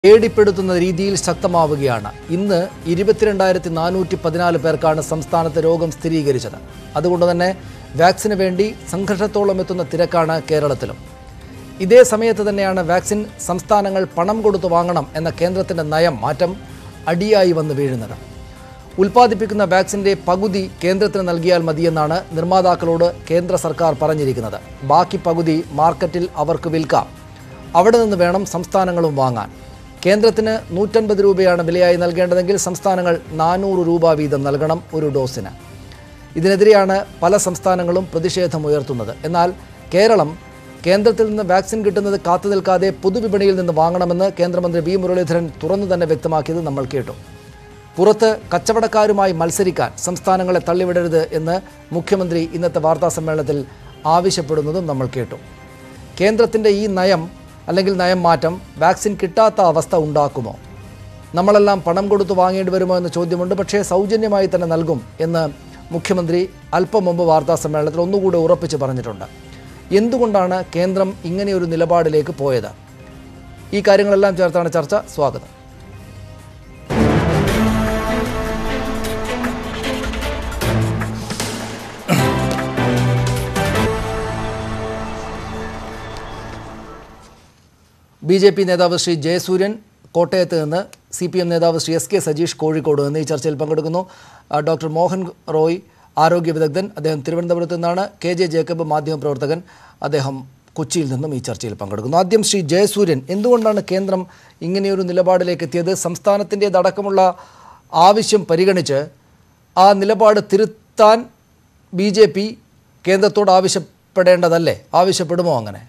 പേടിപ്പെടുത്തുന്ന രീതിയിൽ ശക്തമാവുകയാണ് ഇന്ന് ഇരുപത്തിരണ്ടായിരത്തി നാനൂറ്റി പതിനാല് പേർക്കാണ് സംസ്ഥാനത്ത് രോഗം സ്ഥിരീകരിച്ചത് അതുകൊണ്ട് തന്നെ വാക്സിന് വേണ്ടി സംഘർഷത്തോളം എത്തുന്ന തിരക്കാണ് കേരളത്തിലും ഇതേ സമയത്ത് തന്നെയാണ് വാക്സിൻ സംസ്ഥാനങ്ങൾ പണം കൊടുത്തു വാങ്ങണം എന്ന കേന്ദ്രത്തിൻ്റെ നയം മാറ്റം അടിയായി വന്ന് വീഴുന്നത് ഉൽപ്പാദിപ്പിക്കുന്ന വാക്സിൻ്റെ പകുതി കേന്ദ്രത്തിന് നൽകിയാൽ മതിയെന്നാണ് നിർമ്മാതാക്കളോട് കേന്ദ്ര സർക്കാർ പറഞ്ഞിരിക്കുന്നത് ബാക്കി പകുതി മാർക്കറ്റിൽ അവർക്ക് വിൽക്കാം അവിടെ നിന്ന് വേണം സംസ്ഥാനങ്ങളും വാങ്ങാൻ കേന്ദ്രത്തിന് നൂറ്റൻപത് രൂപയാണ് വിലയായി നൽകേണ്ടതെങ്കിൽ സംസ്ഥാനങ്ങൾ നാനൂറ് രൂപ വീതം നൽകണം ഒരു ഡോസിന് ഇതിനെതിരെയാണ് പല സംസ്ഥാനങ്ങളും പ്രതിഷേധമുയർത്തുന്നത് എന്നാൽ കേരളം കേന്ദ്രത്തിൽ നിന്ന് വാക്സിൻ കിട്ടുന്നത് കാത്തു നിൽക്കാതെ പൊതുവിപണിയിൽ നിന്ന് വാങ്ങണമെന്ന് കേന്ദ്രമന്ത്രി വി മുരളീധരൻ തുറന്നു തന്നെ വ്യക്തമാക്കിയത് നമ്മൾ കേട്ടു പുറത്ത് കച്ചവടക്കാരുമായി മത്സരിക്കാൻ സംസ്ഥാനങ്ങളെ തള്ളിവിടരുത് എന്ന് മുഖ്യമന്ത്രി ഇന്നത്തെ വാർത്താ സമ്മേളനത്തിൽ ആവശ്യപ്പെടുന്നതും നമ്മൾ കേട്ടു കേന്ദ്രത്തിൻ്റെ ഈ നയം അല്ലെങ്കിൽ നയം മാറ്റം വാക്സിൻ കിട്ടാത്ത അവസ്ഥ ഉണ്ടാക്കുമോ നമ്മളെല്ലാം പണം കൊടുത്തു വാങ്ങേണ്ടി വരുമോ എന്ന ചോദ്യമുണ്ട് പക്ഷേ സൗജന്യമായി തന്നെ നൽകും എന്ന് മുഖ്യമന്ത്രി അല്പം മുമ്പ് വാർത്താ സമ്മേളനത്തിൽ ഒന്നുകൂടെ ഉറപ്പിച്ച് പറഞ്ഞിട്ടുണ്ട് എന്തുകൊണ്ടാണ് കേന്ദ്രം ഇങ്ങനെയൊരു നിലപാടിലേക്ക് പോയത് ഈ കാര്യങ്ങളെല്ലാം ചേർത്താണ് ചർച്ച സ്വാഗതം ബി ജെ പി നേതാവ് ശ്രീ ജയസൂര്യൻ കോട്ടയത്ത് നിന്ന് സി പി എം നേതാവ് ശ്രീ എസ് കെ സജീഷ് കോഴിക്കോട് നിന്ന് ഈ ചർച്ചയിൽ പങ്കെടുക്കുന്നു ആ, ഡോക്ടർ മോഹൻ റോയ് ആരോഗ്യ വിദഗ്ധൻ അദ്ദേഹം തിരുവനന്തപുരത്ത് നിന്നാണ് കെ ജെ ജേക്കബ് മാധ്യമപ്രവർത്തകൻ അദ്ദേഹം കൊച്ചിയിൽ നിന്നും ഈ ചർച്ചയിൽ പങ്കെടുക്കുന്നു ആദ്യം ശ്രീ ജയസൂര്യൻ എന്തുകൊണ്ടാണ് കേന്ദ്രം ഇങ്ങനെയൊരു നിലപാടിലേക്ക് എത്തിയത് സംസ്ഥാനത്തിൻ്റേതടക്കമുള്ള ആവശ്യം പരിഗണിച്ച് ആ നിലപാട് തിരുത്താൻ ബി ജെ പി കേന്ദ്രത്തോട് ആവശ്യപ്പെടേണ്ടതല്ലേ ആവശ്യപ്പെടുമോ അങ്ങനെ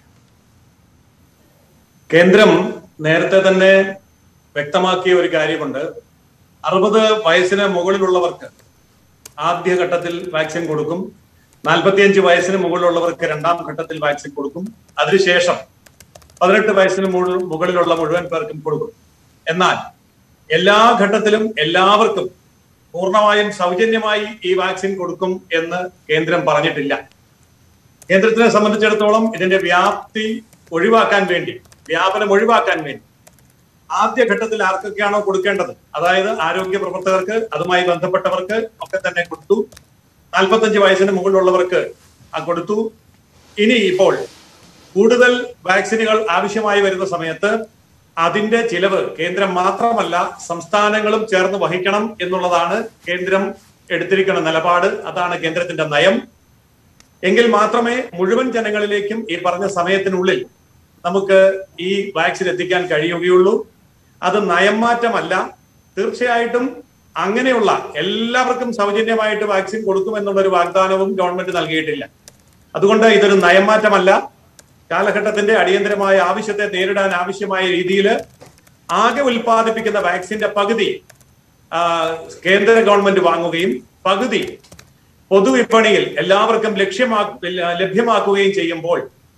കേന്ദ്രം നേരത്തെ തന്നെ വ്യക്തമാക്കിയ ഒരു കാര്യമുണ്ട് അറുപത് വയസ്സിന് മുകളിലുള്ളവർക്ക് ആദ്യഘട്ടത്തിൽ വാക്സിൻ കൊടുക്കും നാൽപ്പത്തിയഞ്ച് വയസ്സിന് മുകളിലുള്ളവർക്ക് രണ്ടാം ഘട്ടത്തിൽ വാക്സിൻ കൊടുക്കും അതിനുശേഷം പതിനെട്ട് വയസ്സിന് മുകളിൽ- മുകളിലുള്ള മുഴുവൻ പേർക്കും കൊടുക്കും എന്നാൽ എല്ലാ ഘട്ടത്തിലും എല്ലാവർക്കും പൂർണ്ണമായും സൗജന്യമായി ഈ വാക്സിൻ കൊടുക്കും എന്ന് കേന്ദ്രം പറഞ്ഞിട്ടില്ല കേന്ദ്രത്തിനെ സംബന്ധിച്ചിടത്തോളം ഇതിന്റെ വ്യാപ്തി ഒഴിവാക്കാൻ വേണ്ടി വ്യാപനം ഒഴിവാക്കാൻ വേണ്ടി ആദ്യഘട്ടത്തിൽ ആർക്കൊക്കെയാണോ കൊടുക്കേണ്ടത് അതായത് ആരോഗ്യ പ്രവർത്തകർക്ക് അതുമായി ബന്ധപ്പെട്ടവർക്ക് ഒക്കെ തന്നെ കൊടുത്തു നാൽപ്പത്തഞ്ച് വയസ്സിന് മുകളിലുള്ളവർക്ക് ആ കൊടുത്തു ഇനി ഇപ്പോൾ കൂടുതൽ വാക്സിനുകൾ ആവശ്യമായി വരുന്ന സമയത്ത് അതിന്റെ ചിലവ് കേന്ദ്രം മാത്രമല്ല സംസ്ഥാനങ്ങളും ചേർന്ന് വഹിക്കണം എന്നുള്ളതാണ് കേന്ദ്രം എടുത്തിരിക്കുന്ന നിലപാട് അതാണ് കേന്ദ്രത്തിന്റെ നയം എങ്കിൽ മാത്രമേ മുഴുവൻ ജനങ്ങളിലേക്കും ഈ പറഞ്ഞ സമയത്തിനുള്ളിൽ നമുക്ക് ഈ വാക്സിൻ എത്തിക്കാൻ കഴിയുകയുള്ളൂ അത് നയം മാറ്റമല്ല തീർച്ചയായിട്ടും അങ്ങനെയുള്ള എല്ലാവർക്കും സൗജന്യമായിട്ട് വാക്സിൻ കൊടുക്കുമെന്നുള്ള ഒരു വാഗ്ദാനവും ഗവൺമെന്റ് നൽകിയിട്ടില്ല അതുകൊണ്ട് ഇതൊരു നയം മാറ്റമല്ല കാലഘട്ടത്തിന്റെ അടിയന്തരമായ ആവശ്യത്തെ നേരിടാൻ ആവശ്യമായ രീതിയിൽ ആകെ ഉൽപ്പാദിപ്പിക്കുന്ന വാക്സിന്റെ പകുതി ആ, കേന്ദ്ര ഗവൺമെന്റ് വാങ്ങുകയും പകുതി പൊതുവിപണിയിൽ എല്ലാവർക്കും ലക്ഷ്യമാ ലഭ്യമാക്കുകയും ചെയ്യുമ്പോൾ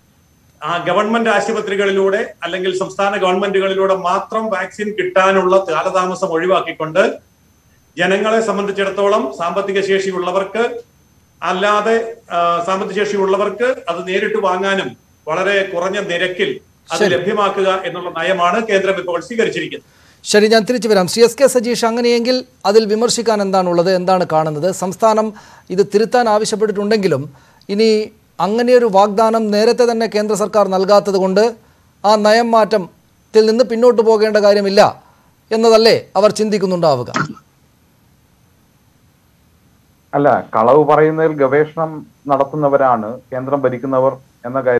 ആ ഗവൺമെന്റ് ആശുപത്രികളിലൂടെ അല്ലെങ്കിൽ സംസ്ഥാന ഗവൺമെന്റുകളിലൂടെ മാത്രം വാക്സിൻ കിട്ടാനുള്ള കാലതാമസം ഒഴിവാക്കിക്കൊണ്ട് ജനങ്ങളെ സംബന്ധിച്ചിടത്തോളം സാമ്പത്തിക ശേഷിയുള്ളവർക്ക് അല്ലാതെ ആ, സാമ്പത്തിക ശേഷിയുള്ളവർക്ക് അത് നേരിട്ട് വാങ്ങാനും വളരെ കുറഞ്ഞ നിരക്കിൽ അത് ശരി. ലഭ്യമാക്കുക എന്നുള്ള നയമാണ് കേന്ദ്രം ഇപ്പോൾ സ്വീകരിച്ചിരിക്കുന്നത് ശരി ഞാൻ തിരിച്ചു വരാം സി എസ് കെ സജീഷ് അങ്ങനെയെങ്കിൽ അതിൽ വിമർശിക്കാൻ എന്താണുള്ളത് എന്താണ് കാണുന്നത് സംസ്ഥാനം ഇത് തിരുത്താൻ ആവശ്യപ്പെട്ടിട്ടുണ്ടെങ്കിലും ഇനി അങ്ങനെയൊരു വാഗ്ദാനം നേരത്തെ തന്നെ കേന്ദ്ര സർക്കാർ നൽകാത്തത് കൊണ്ട് ആ നയം മാറ്റത്തിൽ നിന്ന് പിന്നോട്ട് പോകേണ്ട കാര്യമില്ല എന്നതല്ലേ അവർ ചിന്തിക്കുന്നുണ്ടാവുക അല്ല കളവ് പറയുന്നതിൽ ഗവേഷണം നടത്തുന്നവരാണ് കേന്ദ്രം ഭരിക്കുന്നവർ എന്ന കാര്യം